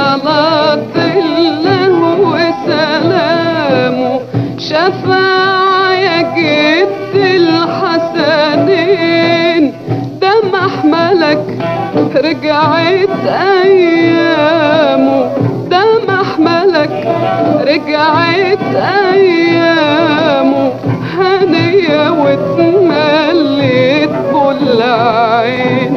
صلاة الله وسلامه شفاعة يا جد الحسنين ده محملك رجعت أيامه ده محملك رجعت أيامه هنية واتمليت بالعين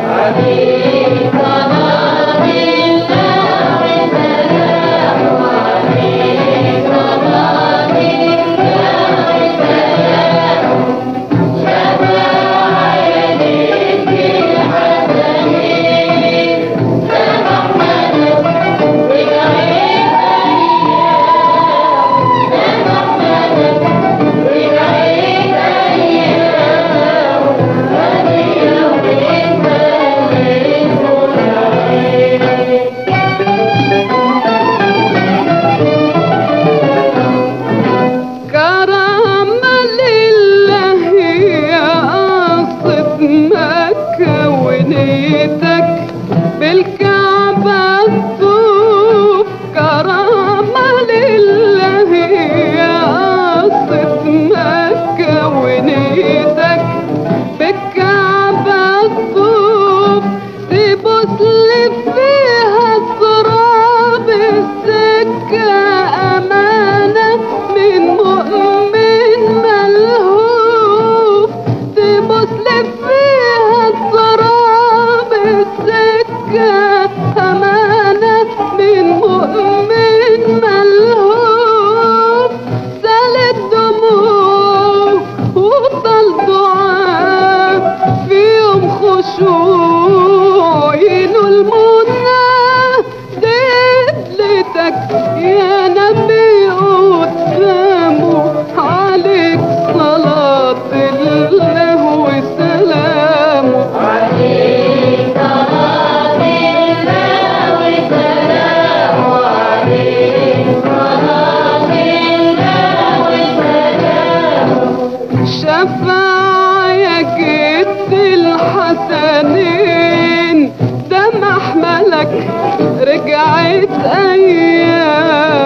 كرم لله يا قصة مكة ونيتك بالكعبة تطوف كرم لله يا قصة مكة ونيتك بالكعبة تطوف تبص لي فيها تراب السكة أمانة من مؤمن ملهوف تبص لي فيها تراب السكة أمانة من مؤمن ملهوف سال الدموع وطل دعاء في يوم خشوع ينو المنى دلتك يا نبي قدامه عليك صلاة الله وسلامه شفاعة يا جد الحسنين ده محملك رجعت أيام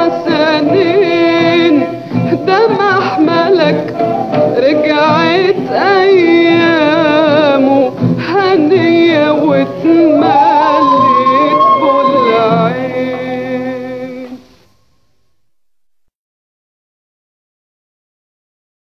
حسنين ده محملك رجعت ايامه هنية وتمام